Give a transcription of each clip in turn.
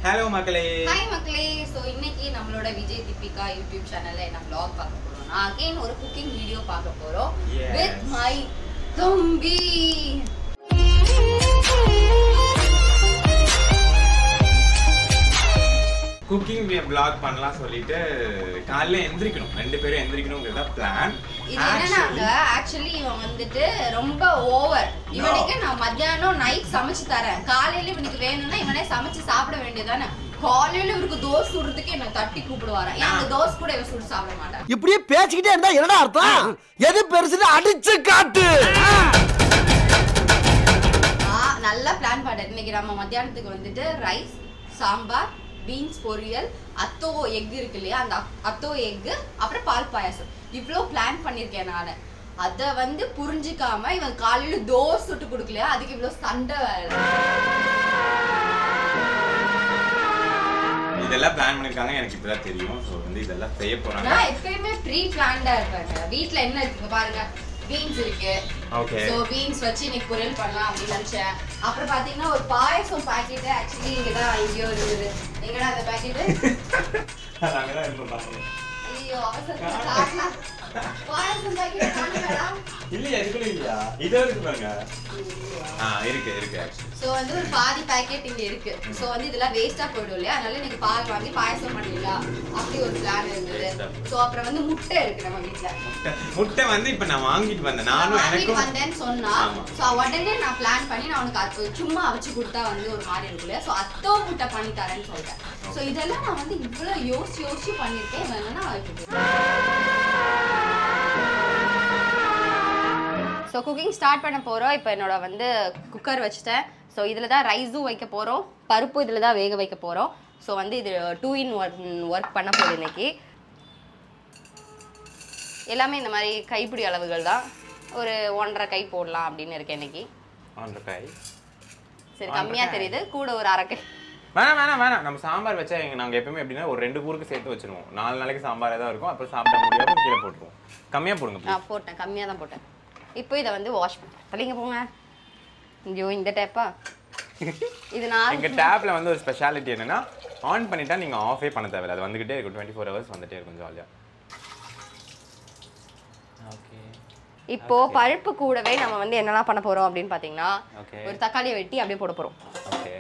Hello மக்களே hi மக்களே so இன்னைக்கு நம்மளோட விஜய் தீபிகா யூடியூப் சேனல்ல என்ன vlog பார்க்க போறோம்னா அகைன் ஒரு குக்கிங் வீடியோ பார்க்க போறோம் Yes. வித் மை தம்பி குக்கிங் vlog பண்ணலாம் சொல்லிட்டு காலைல எந்திரிக்கணும் ரெண்டு பேரும் எந்திரிக்கணுங்கிறது தான் பிளான் இது என்னன்னாங்க ஆக்சுவலி இவன் வந்துட்டு ரொம்ப ஓவர் இவனுக்கு நான் மத்தியானம் நைட் சமைச்சு தரேன் காலையில இவனுக்கு வேணும்னா இவனே சமைச்சு சாப்பிட வேண்டியதானே காலையில இவருக்கு தோசை சுடுறதுக்கு என்ன தட்டி கூப்பிடுவாராம் ஏன் அந்த தோசை கூட இவன் சுட்டு சாப்பிட மாட்டான் இப்படியே பேசிக்கிட்டே இருந்தா என்னடா அர்த்தம் எது பெருசுன்னு அடிச்சு காட்டு ஆ, நல்லா பிளான் பண்ணேன் இன்னைக்கு நம்ம மத்தியானத்துக்கு வந்துட்டு ரைஸ் சாம்பார் பீன்ஸ் பொரியல் அத்தோ எக் இருக்கு இல்லையா அந்த அத்- அத்தோ எக் அப்புறம் பால் பாயாசம் இவ்வளோ பிளான் பண்ணியிருக்கேன் நான் அதை வந்து புரிஞ்சுக்காம இவன் காலையில தோசை சுட்டு கொடுக்கலையா அதுக்கு இவ்வளோ சண்டை வேற இதெல்லாம் பிளான் பண்ணிருக்காங்க எனக்கு இப்பதான் தெரியும் ஸோ வந்து இதெல்லாம் செய்ய போறாங்க நான் எப்பயுமே ப்ரீ பிளான்டா இருப்பேன் வீட்ல என்ன இருக்கு பாருங்க பீன்ஸ் இருக்கு ஓகே சோ பீன்ஸ் வச்சு இன்னைக்கு பொரியல் பண்ணலாம் அப்படின்னு நினைச்சேன் அப்புறம் பாத்தீங்கன்னா ஒரு பாயசம் பாக்கெட் ஆக்சுவலி இங்கதான் எங்கேயோ இருந்தது எங்கடா அந்த பாக்கெட் அங்கதான் இருப்போம் பாருங்க ஐயோ அவசரத்துல காட்டலாம் பாயசம் பாக்கெட் காணுங்கடா இல்லையா இதுக்குள்ள இல்லையா இதோ இருக்கு பாருங்க ஆ இருக்கு இருக்கு ஆக்சுவலி சோ வந்து ஒரு பாதி பாக்கெட் இங்க இருக்கு சோ வந்து இதெல்லாம் வேஸ்டா போயிடும் இல்லையா அதனால இன்னைக்கு பால் வாங்கி பாயசம் பண்ணிடலாம் அப்படி ஒரு பிளான் இருந்தது Waste ஆ போயிடும். சோ அப்புறம் வந்து முட்டை இருக்கு நம்ம வீட்ல முட்டை முட்டை வந்து இப்ப நான் வாங்கிட்டு வந்தேன் நான் நானும் வாங்கிட்டு எனக்கும் வந்தேன்னு சொன்னா ஆமா. சோ உடனே நான் பிளான் பண்ணி நான் உனக்கு அது சும்மா அவிச்சு கொடுத்தா வந்து ஒரு மாதிரி இருக்கும் இல்லையா சோ அத்தோ முட்டை பண்ணி தரேன்னு சொல்லிட்டேன் சோ இதெல்லாம் நான் வந்து இவ்வளவு யோசிச்சு யோசிச்சு பண்ணிருக்கேன் இவன் என்னன்னா ஸோ குக்கிங் ஸ்டார்ட் பண்ண போகிறோம் இப்போ என்னோட வந்து குக்கர் வச்சுட்டேன் ஸோ இதில் தான் ரைஸும் வைக்க போகிறோம் பருப்பு இதில் தான் வேக வைக்க போகிறோம் ஸோ வந்து இது டூ இன் ஒர்க் ஒர்க் பண்ண போகுது இன்னைக்கு எல்லாமே இந்த மாதிரி கைப்பிடி அளவுகள் தான் ஒரு ஒன்றரை கை போடலாம் அப்படின்னு இருக்கேன் இன்னைக்கு அந்த காய் சரி ஒன்றரை கம்மியாக கை. தெரியுது கூட ஒரு அரை கை வேணாம் வேணாம் வேணாம் நம்ம சாம்பார் வச்சா எங்க நாங்க எப்பவுமே எப்படின்னா ஒரு ரெண்டு ஊருக்கு சேர்த்து வச்சிருவோம் நாலு நாளைக்கு சாம்பார் தான் இருக்கும் அப்புறம் சாப்பிட முடியாம கீழே போட்டுருவோம் கம்மியா போடுங்க please. நான் போட்டேன் கம்மியாக தான் போட்டேன் இப்போ இதை வந்து வாஷ் பண்ணேன் தலைங்க போங்க ஐயோ இந்த டேப்பா இது நான் எங்க டேப்ல வந்து ஒரு ஸ்பெஷாலிட்டி என்னன்னா ஆன் பண்ணிட்டா நீங்க ஆஃபே பண்ண தேவையில்ல அது வந்துகிட்டே இருக்கும் டுவெண்ட்டி ஃபோர் ஹவர்ஸ் வந்துட்டே இருக்கும் ஜாலியா ஓகே இப்போ பருப்பு கூடவே நம்ம வந்து என்னெல்லாம் பண்ண போறோம் அப்படின்னு பாத்தீங்கன்னா Okay. ஒரு தக்காளியை வெட்டி அப்படியே போட போறோம் ஓகே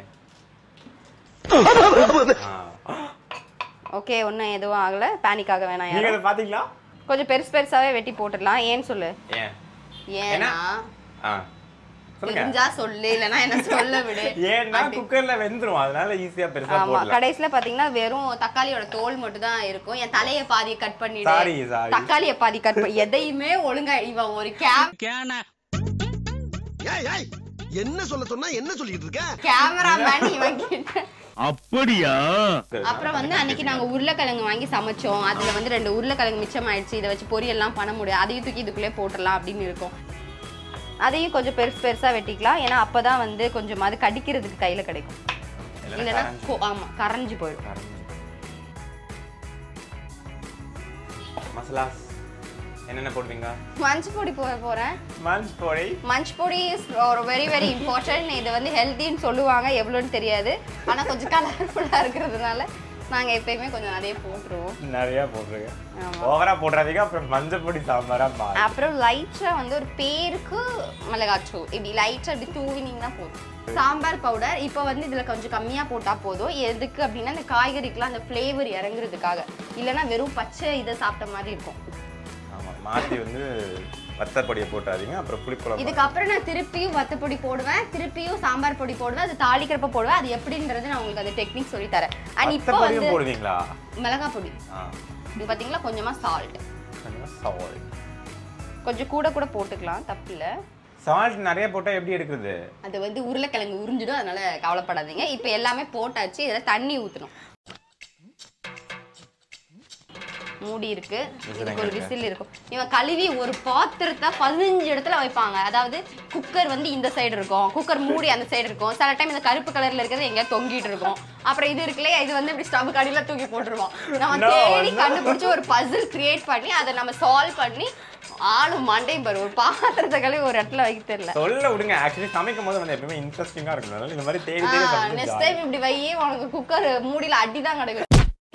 ஓகே ஒன்றும் எதுவும் ஆகல பேனிக் ஆக வேணாம் நீங்க யாரும் அதை பாத்தீங்களா கொஞ்சம் பெருசு பெருசாவே வெட்டி போட்டுடலாம் ஏன்னு சொல்லு ஏன் ஏன்னா ஏன்னா? ஆ சொல்லுங்க தெரிஞ்சா சொல்லு இல்லைன்னா என்ன சொல்ல விடு ஏன்னா அப்படி. குக்கர்ல வெந்துரும் அதனால ஈஸியா பெருசா ஆமா போடலாம் கடைசியில பாத்தீங்கன்னா வெறும் தக்காளியோட தோல் மட்டும் தான் இருக்கும் என் தலைய பாதி கட் Sorry, பண்ணிடு sorry. தக்காளிய பாதி கட் பண்ணி எதையுமே ஒழுங்கா இவன் ஒரு கேம் ஏய் ஏய் என்ன சொல்ல சொன்னா என்ன சொல்லிட்டு இருக்க கேமராமேன் இவன் கிட்ட அப்படியா அப்புறம் வந்து அன்னைக்கு நாங்க உருளைக்கிழங்கு வாங்கி சமைச்சோம் அதுல வந்து ரெண்டு உருளைக்கிழங்கு மிச்சம் ஆயிடுச்சு இதை வச்சு பொரியல்லாம் பண்ண முடியாது அதையும் தூக்கி இதுக்குள்ளே போட்டுடலாம் அப்படின்னு இருக்கும் அதையும் கொஞ்சம் பெருசு பெருசா வெட்டிக்கலாம் ஏன்னா அப்பதான் வந்து கொஞ்சமாவது கடிக்கிறதுக்கு கையில கிடைக்கும் இல்லைன்னா இல்லைன்னா கரைஞ்சு கொ- ஆமா கரைஞ்சு போயிடும் கரைஞ்சு. மசாலாஸ் என்னென்ன போடுவீங்க மஞ்சள் பொடி போட போறேன் மஞ்ச் பொடி மஞ்ச் பொடி இஸ் ஒரு வெரி வெரி இம்பார்ட்டன்ட் இது வந்து ஹெல்த்தின்னு சொல்லுவாங்க எவ்வளோன்னு தெரியாது ஆனா கொஞ்சம் கலர்ஃபுல்லா இருக்கிறதுனால நாங்க எப்பயுமே கொஞ்சம் நிறைய போட்டுருவோம் நிறைய போடுறீங்க ஆமா. ஓவரா போடுறாதீங்க அப்புறம் மஞ்சள் பொடி சாம்பாரா மாறும் அப்புறம் லைட்டா வந்து ஒரு பேருக்கு மிளகாத்தூள் இப்படி லைட்டா இப்படி தூவினீங்கன்னா போதும் சாம்பார் பவுடர் இப்போ வந்து இதுல கொஞ்சம் கம்மியா போட்டா போதும் எதுக்கு அப்படின்னா இந்த காய்கறிக்கெல்லாம் அந்த ஃப்ளேவர் இறங்குறதுக்காக இல்லைன்னா வெறும் பச்சை இதை சாப்பிட்ட மாதிரி இருக்கும் ஆமா மாத்தி வந்து வத்த பொடியை போட்டாதீங்க அப்புறம் புளிக்குழம்பு இதுக்கப்புறம் நான் திருப்பியும் வத்தப்பொடி போடுவேன் திருப்பியும் சாம்பார் பொடி போடுவேன் அது தாளிக்கிறப்ப போடுவேன் அது எப்படின்றது நான் உங்களுக்கு அந்த டெக்னிக் சொல்லி தரேன் அண்ட் வத்த இப்போ பொடியும் வந்து போடுவீங்களா மிளகாய் பொடி ஆ இது பாத்தீங்களா கொஞ்சமா சால்ட் சால்ட் கொஞ்சம் கூட கூட போட்டுக்கலாம் தப்பில்லை சால்ட் நிறைய போட்டா எப்படி எடுக்கிறது அது வந்து உருளைக்கிழங்கு உறிஞ்சிடும் அதனால கவலைப்படாதீங்க இப்போ எல்லாமே போட்டாச்சு இதில் தண்ணி ஊற்றணும் மூடி இருக்கு இதுக்கு ஒரு விசில் இருக்கும் இவன் கழுவி ஒரு பாத்திரத்தை பதினஞ்சு இடத்துல வைப்பாங்க அதாவது குக்கர் வந்து இந்த சைடு இருக்கும் குக்கர் மூடி அந்த சைடு இருக்கும் சில டைம் இந்த கருப்பு கலர்ல இருக்கிறது எங்கேயா தொங்கிட்டு இருக்கும் அப்புறம் இது இருக்குல்லையா இது வந்து இப்படி ஸ்டவ் கடியில தூக்கி போட்டுருவோம் நம்ம No, தேடி no. கண்டுபிடிச்சு ஒரு பசில் கிரியேட் பண்ணி அதை நம்ம சால்வ் பண்ணி ஆளும் மண்டையும் பாரு ஒரு பாத்திரத்தை கழுவி ஒரு இடத்துல வைக்க தெரியல சொல்ல விடுங்க ஆக்சுவலி சமைக்கும் போது வந்து எப்பவுமே இன்ட்ரெஸ்டிங்கா இருக்கும் அதனால இந்த மாதிரி தேடி தேடி சமைச்சு நெக்ஸ்ட் jolly. டைம் இப்படி வையே உனக்கு குக்கர் மூடியில் அடி தான் கிடக்கு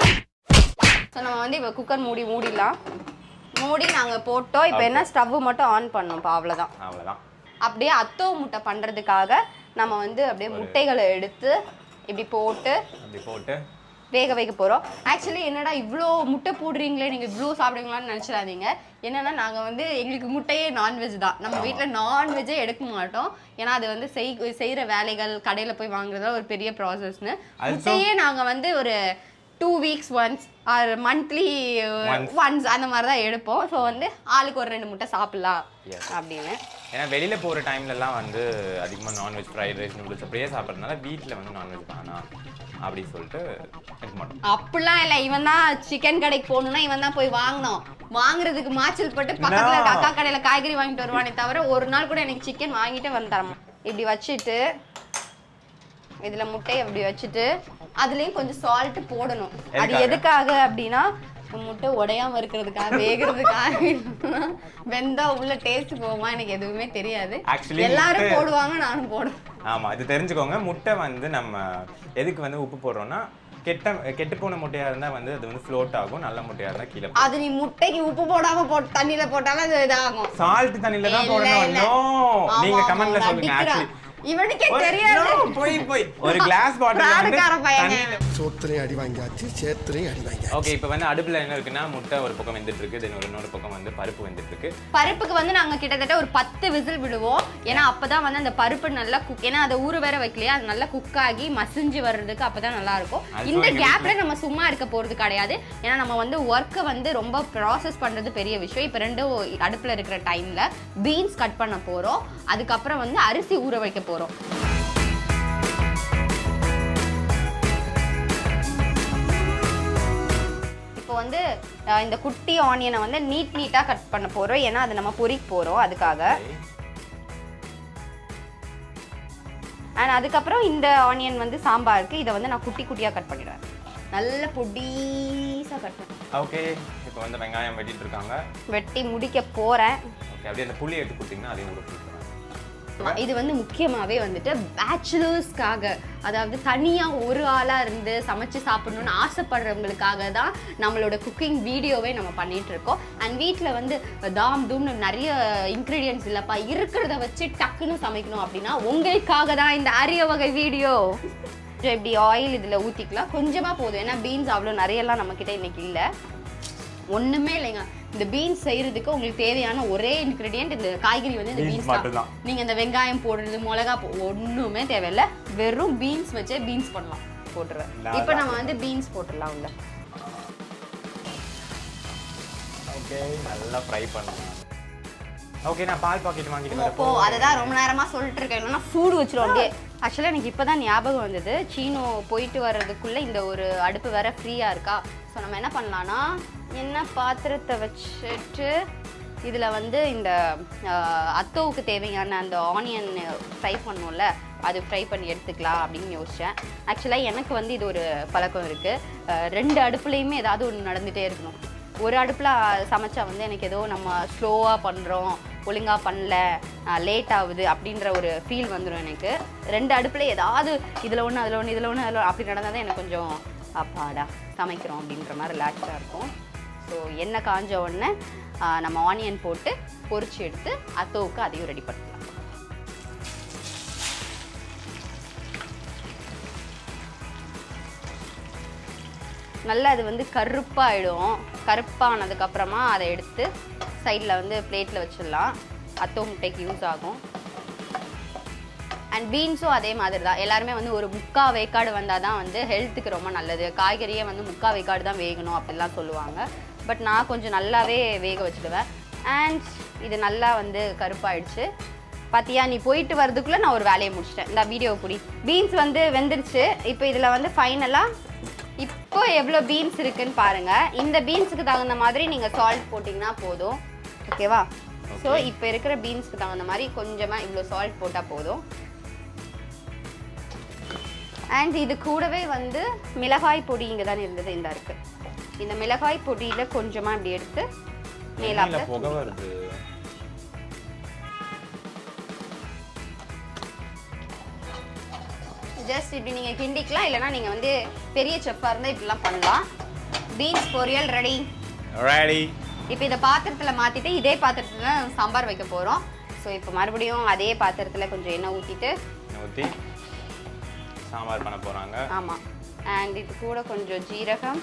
ஸோ நம்ம வந்து இப்போ குக்கர் மூடி மூடிடலாம் மூடி நாங்கள் போட்டோம் இப்போ என்ன ஸ்டவ் மட்டும் ஆன் பண்ணோம் இப்போ அவ்வளோதான் அவ்வளவுதான் அப்படியே அத்தோ முட்டை பண்ணுறதுக்காக நம்ம வந்து அப்படியே முட்டைகளை எடுத்து இப்படி போட்டு அப்படி போட்டு வேக வைக்க போகிறோம் ஆக்சுவலி என்னடா இவ்வளோ முட்டை போடுறீங்களே நீங்கள் இவ்வளோ சாப்பிடுவீங்களான்னு நினச்சிடாதீங்க என்னன்னா நாங்கள் வந்து எங்களுக்கு முட்டையே நான்வெஜ் தான் நம்ம வீட்டில் நான்வெஜ்ஜே எடுக்க மாட்டோம் ஏன்னா அது வந்து செய் செய்கிற வேலைகள் கடையில் போய் வாங்குறதுல ஒரு பெரிய ப்ராசஸ்னு Also- முட்டையே நாங்கள் வந்து ஒரு two weeks once or monthly Once. Once அந்த மாதிரி தான் எடுப்போம் ஸோ வந்து ஆளுக்கு ஒரு ரெண்டு முட்டை சாப்பிட்லாம் Yes. அப்படின்னு ஏன்னா வெளியில போற டைம்ல எல்லாம் வந்து அதிகமா நான்வெஜ் ஃப்ரைட் ரைஸ் நூடுல்ஸ் அப்படியே சாப்பிட்றதுனால வீட்ல வந்து நான்வெஜ் வேணாம் அப்படி சொல்லிட்டு இருக்க மாட்டோம் அப்படிலாம் இல்ல இவன் தான் சிக்கன் கடைக்கு போகணும்னா இவன் தான் போய் வாங்கணும் வாங்குறதுக்கு மாச்சல் பட்டு பக்கத்துல No. இருக்க அக்கா கடையில காய்கறி வாங்கிட்டு வருவானே தவிர ஒரு நாள் கூட எனக்கு சிக்கன் வாங்கிட்டு வந்து தரமா இப்படி வச்சுட்டு இதுல முட்டையை அப்படி வச்சுட்டு அதுலயும் கொஞ்சம் சால்ட் போடணும் அது எதுக்காக? எதுக்காக அப்படின்னா முட்டை உடையாம இருக்கிறதுக்காக வேகிறதுக்காக இல்லைன்னா வெந்தா உள்ள டேஸ்ட் போகுமா எனக்கு எதுவுமே தெரியாது Actually, எல்லாரும் முட்டை- போடுவாங்க நானும் போடுவேன் ஆமா இது தெரிஞ்சுக்கோங்க முட்டை வந்து நம்ம எதுக்கு வந்து உப்பு போடுறோம்னா கெட்ட கெட்டு போன முட்டையா இருந்தா வந்து அது வந்து ஃப்ளோட் ஆகும் நல்ல முட்டையா இருந்தா கீழே அது நீ முட்டைக்கு உப்பு போடாம போட்டு தண்ணியில போட்டாலும் அது இதாகும் சால்ட் தண்ணில தான் இல்ல, போடணும் இல்ல. No. ஆமா, நீங்க ஆமா, கமெண்ட்ல அவன் சொல்லுங்க அடிக்கிறான். ஆக்சுவலி இவனுக்கே தெரியாது போய் போய் ஒரு கிளாஸ் பாட்டில் பிராடுக்கார பையனே. சோத்திரையும் அடி வாங்கியாச்சு சேத்திரையும் அடி வாங்கியாச்சு ஓகே இப்போ வந்து அடுப்புல என்ன இருக்குன்னா முட்டை ஒரு பக்கம் வெந்துட்டு இருக்கு தென் ஒரு இன்னொரு பக்கம் வந்து பருப்பு வெந்துட்டு இருக்கு பருப்புக்கு வந்து நாங்க கிட்டத்தட்ட ஒரு பத்து விசில் விடுவோம் ஏன்னா அப்பதான் வந்து அந்த பருப்பு நல்லா குக் ஏன்னா அதை ஊற வேற வைக்கலையா அது நல்லா குக் ஆகி மசிஞ்சு வர்றதுக்கு அப்பதான் நல்லா இருக்கும் அது இந்த எங்க கேப்ல நம்ம சும்மா இருக்க போறது கிடையாது ஏன்னா நம்ம வந்து ஒர்க்கை வந்து ரொம்ப ப்ராசஸ் பண்றது பெரிய விஷயம் இப்போ ரெண்டும் அடுப்புல இருக்கிற டைம்ல பீன்ஸ் கட் பண்ண போறோம் அதுக்கப்புறம் வந்து அரிசி ஊற வைக்க போறோம் இப்போ வந்து அஹ், இந்த குட்டி ஆனியனை வந்து நீட் நீட்டாக கட் பண்ண போகிறோம் ஏன்னா அது நம்ம பொரிக்க போகிறோம் அதுக்காக அண்ட் அதுக்கப்புறம் இந்த ஆனியன் வந்து சாம்பாருக்கு இதை வந்து நான் குட்டி குட்டியாக கட் பண்ணிடுவேன் நல்ல பொடிசாக கட் பண்ணி ஓகே இப்போ வந்து வெங்காயம் வெட்டிட்டு இருக்காங்க வெட்டி முடிக்க போகிறேன் ஓகே அப்படியே அந்த புளி எடுத்து கொடுத்தீங்கன்னா அதையும் கூட கொடுத்துருவேன் இது வந்து முக்கியமாகவே வந்துட்டு பேச்சுலர்ஸ்க்காக அதாவது தனியாக ஒரு ஆளாக இருந்து சமைச்சு சாப்பிடணும்னு ஆசைப்படுறவங்களுக்காக தான் நம்மளோட குக்கிங் வீடியோவே நம்ம பண்ணிட்டு இருக்கோம் அண்ட் வீட்டில் வந்து தாம் தூம்னு நிறைய இன்க்ரீடியன்ஸ் இல்லைப்பா இருக்கிறத வச்சு டக்குன்னு சமைக்கணும் அப்படின்னா உங்களுக்காக தான் இந்த அரிய வகை வீடியோ கொஞ்சம் இப்படி ஆயில் இதில் ஊற்றிக்கலாம் கொஞ்சமாக போதும் ஏன்னா பீன்ஸ் அவ்வளோ நிறையெல்லாம் நம்மக்கிட்ட இன்னைக்கு இல்லை ஒண்ணுமே இல்லைங்க இந்த பீன்ஸ் செய்யறதுக்கு உங்களுக்கு தேவையான ஒரே இன்கிரீடியன்ட் இந்த காய்கறி வந்து இந்த Beans பீன்ஸ் மட்டும்தான். தான் நீங்க இந்த வெங்காயம் போடுறது மிளகா போ- ஒண்ணுமே தேவையில்ல வெறும் பீன்ஸ் வச்சே பீன்ஸ் பண்ணலாம் போட்டுருவேன் நல்லா இப்போ நம்ம வந்து பீன்ஸ் போட்டுடலாம் உள்ள ஓகே நல்லா ஃப்ரை பண்ணுவேன் ஓகே நான் பால் பாக்கெட் வாங்கிட்டு அப்போ வரப்போ அதுதான் ரொம்ப நேரமா சொல்லிட்டு இருக்கேன் இல்லைன்னா சூடு வச்சிரும் அப்படியே ஆக்சுவலாக எனக்கு இப்போதான் ஞாபகம் வந்தது சீனோ போயிட்டு வர்றதுக்குள்ள இந்த ஒரு அடுப்பு வேற ஃப்ரீயா இருக்கா ஸோ நம்ம என்ன பண்ணலாம்னா என்ன பாத்திரத்தை வச்சுட்டு இதில் வந்து இந்த ஆஹ், அத்தோவுக்கு தேவையான அந்த ஆனியன் ஃப்ரை பண்ணுவோம்ல அது ஃப்ரை பண்ணி எடுத்துக்கலாம் அப்படின்னு யோசித்தேன் ஆக்சுவலாக எனக்கு வந்து இது ஒரு பழக்கம் இருக்குது ரெண்டு அடுப்புலையுமே ஏதாவது ஒன்று நடந்துகிட்டே இருக்கணும் ஒரு அடுப்பில் சமைச்சா வந்து எனக்கு ஏதோ நம்ம ஸ்லோவாக பண்ணுறோம் ஒழுங்காக பண்ணல லேட் ஆகுது அப்படின்ற ஒரு ஃபீல் வந்துடும் எனக்கு ரெண்டு அடுப்பில் ஏதாவது இதில் ஒன்று அதில் ஒன்று இதில் ஒன்று அதில் அப்படி நடந்தால் தான் எனக்கு கொஞ்சம் அப்பாடா சமைக்கிறோம் அப்படின்ற மாதிரி ரிலாக்ஸாக இருக்கும் ஸோ எண்ணெய் காஞ்ச உடனே ஆ, நம்ம ஆனியன் போட்டு பொரிச்சு எடுத்து அத்தோவுக்கு அதையும் ரெடி பண்ணிக்கலாம் நல்லா அது வந்து கருப்பாயிடும் கருப்பானதுக்கப்புறமா அதை எடுத்து சைடில் வந்து பிளேட்டில் வச்சிடலாம் அத்தோ முட்டைக்கு யூஸ் ஆகும் அண்ட் பீன்ஸும் அதே மாதிரி தான் எல்லாருமே வந்து ஒரு முக்கா வேக்காடு வந்தால் தான் வந்து ஹெல்த்துக்கு ரொம்ப நல்லது காய்கறியே வந்து முக்கா வேக்காடு தான் வேகணும் அப்படிலாம் சொல்லுவாங்க பட் நான் கொஞ்சம் நல்லாவே வேக வச்சுடுவேன் அண்ட் இது நல்லா வந்து கருப்பாயிடுச்சு பாத்தியா நீ போயிட்டு வரதுக்குள்ளே நான் ஒரு வேலையை முடிச்சிட்டேன் இந்த வீடியோ புடி பீன்ஸ் வந்து வெந்துருச்சு இப்போ இதில் வந்து ஃபைனலாக இப்போ எவ்வளோ பீன்ஸ் இருக்குன்னு பாருங்க இந்த பீன்ஸுக்கு தகுந்த மாதிரி நீங்கள் சால்ட் போட்டிங்கன்னா போதும் ஓகேவா ஸோ இப்போ இருக்கிற பீன்ஸ்க்கு தகுந்த மாதிரி கொஞ்சமாக இவ்வளோ சால்ட் போட்டால் போதும் அண்ட் இது கூடவே வந்து மிளகாய் பொடி இங்கே தான் இருந்தது இந்த இருக்கு இந்த மிளகாய் பொடியில் கொஞ்சமாக இப்படி எடுத்து மேல எண்ணெயில அப்படியே புகை வருது ஜஸ்ட் இப்படி நீங்கள் கிண்டிக்கலாம் இல்லைன்னா நீங்கள் வந்து பெரிய செஃப்பாக இருந்தால் இப்படிலாம் பண்ணலாம் பீன்ஸ் பொரியல் ரெடி ரெடி இப்போ இதை பாத்திரத்தில் மாற்றிட்டு இதே பாத்திரத்தில் சாம்பார் வைக்க போகிறோம் ஸோ இப்போ மறுபடியும் அதே பாத்திரத்தில் கொஞ்சம் எண்ணெய் ஊற்றிட்டு ஊற்றி சாம்பார் பண்ண போறாங்க ஆமாம் அண்ட் இது கூட கொஞ்சம் ஜீரகம்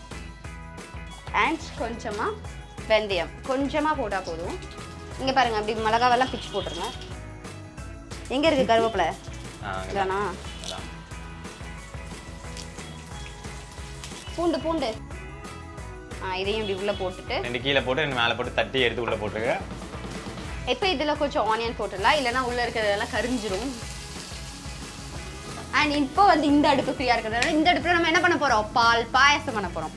அண்ட் கொஞ்சமாக வெந்தயம் கொஞ்சமாக போட்டால் போதும் இங்கே பாருங்க அப்படி மிளகாவெல்லாம் பிச்சு போட்டுருங்க எங்கே இருக்குது கருவேப்பிலை ஆ, அங்கதான். இதானா அதான். பூண்டு பூண்டு ஆ இதையும் இப்படி உள்ளே போட்டுட்டு ரெண்டு கீழே போட்டு ரெண்டு மேலே போட்டு தட்டி எடுத்து உள்ள போட்டுருங்க இப்போ இதில் கொஞ்சம் ஆனியன் போட்டுடலாம் இல்லைன்னா உள்ளே இருக்கிறதெல்லாம் கரிஞ்சிரும் அண்ட் இப்போ வந்து இந்த அடுப்பு ஃப்ரீயாக இருக்கிறதுனால இந்த அடுப்பில் நம்ம என்ன பண்ண போகிறோம் பால் பாயாசம் பண்ண போகிறோம்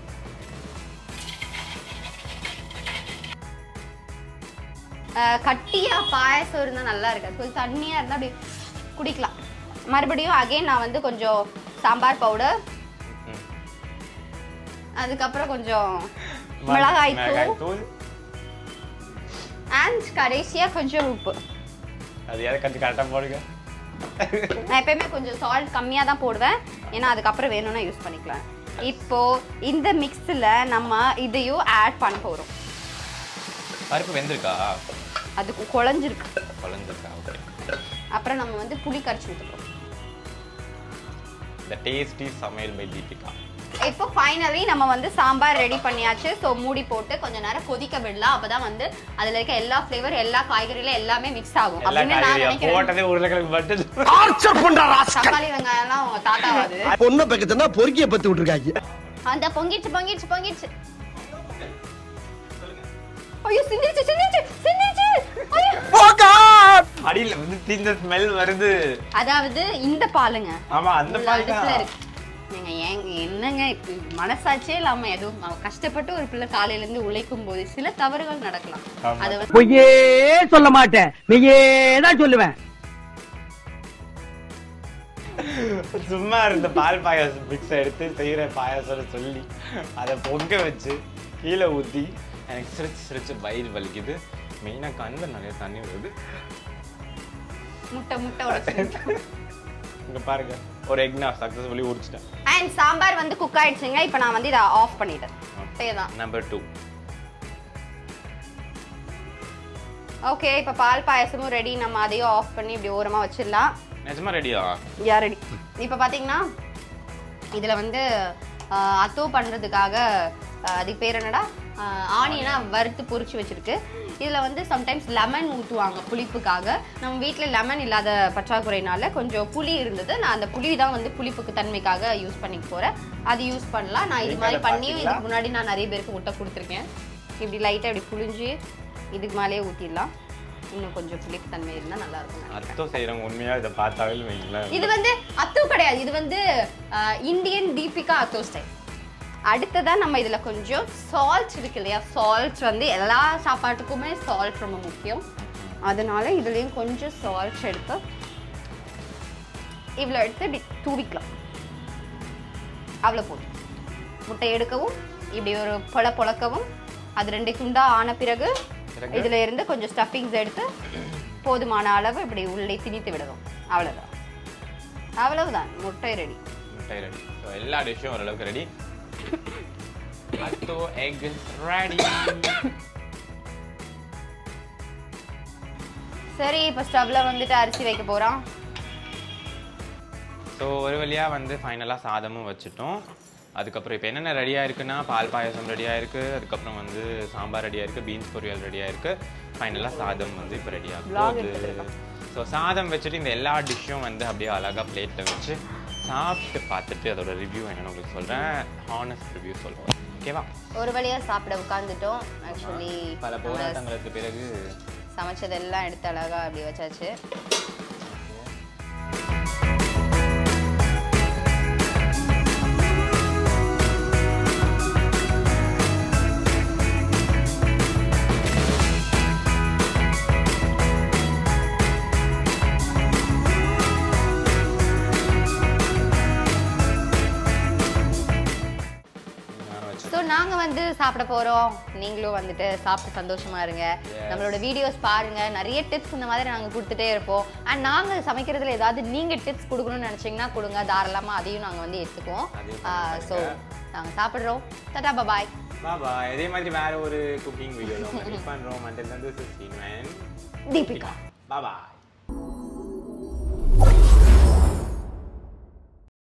கட்டியாக பாயாசம் இருந்தால் நல்லா இருக்காது கொஞ்சம் தண்ணியாக இருந்தால் அப்படி குடிக்கலாம் மறுபடியும் அகைன் நான் வந்து கொஞ்சம் சாம்பார் பவுடர் ம். அதுக்கப்புறம் கொஞ்சம் மிளகாய் தூள் மிளகாய் தூள் அண்ட் கடைசியாக கொஞ்சம் உப்பு அது எதை கட்டி கரெக்டாக போடுங்க நான் எப்பயுமே கொஞ்சம் சால்ட் கம்மியாக தான் போடுவேன் ஏன்னா அதுக்கப்புறம் வேணும்னா யூஸ் பண்ணிக்கலாம் இப்போ இந்த மிக்ஸில் நம்ம இதையும் ஆட் பண்ண போகிறோம் பருப்பு வெந்திருக்கா அதுக்கு குழஞ்சிருக்கு குழஞ்சிருக்கா ஓகே அப்புறம் நம்ம வந்து புளி கரைச்சி ஊற்றுக்கிறோம் த டேஸ்டி சமையல் பை தீபிகா இப்போ ஃபைனலி நம்ம வந்து சாம்பார் ரெடி பண்ணியாச்சு ஸோ மூடி போட்டு கொஞ்ச நேரம் கொதிக்க விடலாம் அப்பதான் வந்து அதுல இருக்க எல்லா ஃப்ளேவர் எல்லா காய்கறியில எல்லாமே மிக்ஸ் ஆகும் எல்லா அப்படின்னு நான் காய்கறியும் நினைக்கிறேன் போட்டதே உருளைக்கிழங்கு மட்டும் டார்ச்சர் பண்றா ராஸ்கல் தக்காளி வெங்காயம் எல்லாம் உங்க தாத்தாவாது பொண்ணை பக்கத்துனா பொறுக்கிய பத்தி விட்டுருக்காங்க அந்த பொங்கிடுச்சு பொங்கிடுச்சு பொங்கிடுச்சு ஐயோ சிந்திச்சு சிந்திச்சு சிந்திச்சு ஐயோ அடியில வந்து தீந்த ஸ்மெல் வருது அதாவது இந்த பாலுங்க ஆமா அந்த உள்ள பால் அடுப்புல தான் இருக்கு நீங்க ஏங்க என்னங்க இப்ப மனசாட்சியே இல்லாம எதுவும் அவ கஷ்டப்பட்டு ஒரு பிள்ளை காலையில இருந்து உழைக்கும் போது சில தவறுகள் நடக்கலாம் ஆமா. அது வந்து பொய்யே சொல்ல மாட்டேன் மெய்யே தான் சொல்லுவேன் சும்மா இருந்த பால் பாயாசம் மிக்ஸ் எடுத்து செய்யற பாயாசம் சொல்லி அதை பொங்க வச்சு கீழே ஊத்தி எனக்கு சிரிச்சு சிரிச்சு வயிறு வலிக்குது மெயினா கண்ணில் நிறைய தண்ணி வருது முட்டை முட்டை உடைச்சு இங்க பாருங்க ஒரு எக் நான் சக்ஸஸ்ஃபுல்லி உரிச்சிட்டேன் அண்ட் சாம்பார் வந்து குக் ஆயிடுச்சுங்க இப்போ நான் வந்து இதை ஆஃப் பண்ணிட்டேன் தான் நம்பர் டூ ஓகே இப்போ பால் பாயாசமும் ரெடி நம்ம அதையும் ஆஃப் பண்ணி இப்படி ஓரமா வச்சிடலாம் நிஜமா ரெடியா யா ரெடி இப்போ பார்த்தீங்கன்னா இதில் வந்து ஆஹ், அத்தோ பண்ணுறதுக்காக அதுக்கு பேர் என்னடா ஆனியனா வறுத்து பொரிச்சு வச்சிருக்கு இதில் வந்து சம்டைம்ஸ் லெமன் ஊற்றுவாங்க புளிப்புக்காக நம்ம வீட்டில் லெமன் இல்லாத பற்றாக்குறையினால கொஞ்சம் புளி இருந்தது நான் அந்த புளி தான் வந்து புளிப்புக்கு தன்மைக்காக யூஸ் பண்ணிக்க போகிறேன் அது யூஸ் பண்ணலாம் நான் இது நீங்க மாதிரி அதை பண்ணியும் பார்த்தீங்களா? இதுக்கு முன்னாடி நான் நிறைய பேருக்கு முட்டை கொடுத்துருக்கேன் இப்படி லைட்டாக இப்படி புளிஞ்சு இதுக்கு மேலேயே ஊற்றிடலாம் இன்னும் கொஞ்சம் புளிப்பு தன்மை இருந்தால் நல்லா இருக்கும் அத்தோ செய்யறவங்க உண்மையா இதை பார்த்தாவே வைங்களேன் இது வந்து அத்தோ கிடையாது இது வந்து இந்தியன் தீபிகா அத்தோ ஸ்டைல் அடுத்ததா நம்ம இதுல கொஞ்சம் சால்ட் இருக்கு இல்லையா சால்ட் வந்து எல்லா சாப்பாட்டுக்குமே சால்ட் ரொம்ப முக்கியம் அதனால இதுலயும் கொஞ்சம் சால்ட் எடுத்து இவ்வளோ எடுத்து இப்படி தூவிக்கலாம் அவ்வளோ போதும் முட்டை எடுக்கவும் இப்படி ஒரு பொல பொழக்கவும் அது ரெண்டு துண்டா ஆன பிறகு பிறகு? இதுல இருந்து கொஞ்சம் ஸ்டஃபிங்ஸ் எடுத்து போதுமான அளவு இப்படி உள்ளே திணித்து விடவும் அவ்வளவுதான் அவ்வளவுதான் முட்டை ரெடி முட்டை ரெடி ஸோ எல்லா டிஷ்ஷும் ஓரளவுக்கு ரெடி அத்தோ எக் ரெடி சரி இப்போ ஸ்டவ்ல வந்துட்டு அரிசி வைக்க போறோம் ஸோ ஒரு வழியாக வந்து ஃபைனலாக சாதமும் வச்சுட்டோம் அதுக்கப்புறம் இப்போ என்னென்ன ரெடியாக இருக்குன்னா பால் பாயாசம் ரெடியாக இருக்குது அதுக்கப்புறம் வந்து சாம்பார் ரெடியாக இருக்குது பீன்ஸ் பொரியல் ரெடியாக இருக்குது ஃபைனலாக சாதம் வந்து இப்போ ரெடியாக Vlog போகுது எடுத்துட்டு ஸோ சாதம் வச்சுட்டு இந்த எல்லா டிஷ்ஷும் வந்து அப்படியே அழகாக பிளேட்டில் வச்சு சாப்பிட்டு பார்த்துட்டு அதோட ரிவ்யூ என்னன்னு உங்களுக்கு சொல்கிறேன் ஹானஸ்ட் ரிவ்யூ சொல்கிறேன் ஓகேவா ஒரு வழியா சாப்பிட உட்காந்துட்டோம் ஆக்சுவலி பல போராட்டங்களுக்கு பிறகு சமைச்சதெல்லாம் எடுத்து அழகா அப்படி வச்சாச்சு நான் வச்சு ஸோ நாங்க வந்து சாப்பிட போறோம் நீங்களும் வந்துட்டு சாப்பிட்டு சந்தோஷமா இருங்க Yes. நம்மளோட வீடியோஸ் பாருங்க நிறைய டிப்ஸ் இந்த மாதிரி நாங்க கொடுத்துட்டே இருப்போம் அண்ட் நாங்க சமைக்கிறதுல ஏதாவது நீங்க டிப்ஸ் கொடுக்கணும்னு நினைச்சீங்கன்னா கொடுங்க தாராளமா அதையும் நாங்க வந்து எடுத்துக்குவோம் அதையும் ஸோ நாங்க சாப்பிடுறோம் டாடா பாய் பாய் இதே மாதிரி வேற ஒரு குக்கிங் வீடியோல உங்களை மீட் பண்றோம் அண்டில் வந்து சிஸ்டீன் தீபிகா பாய்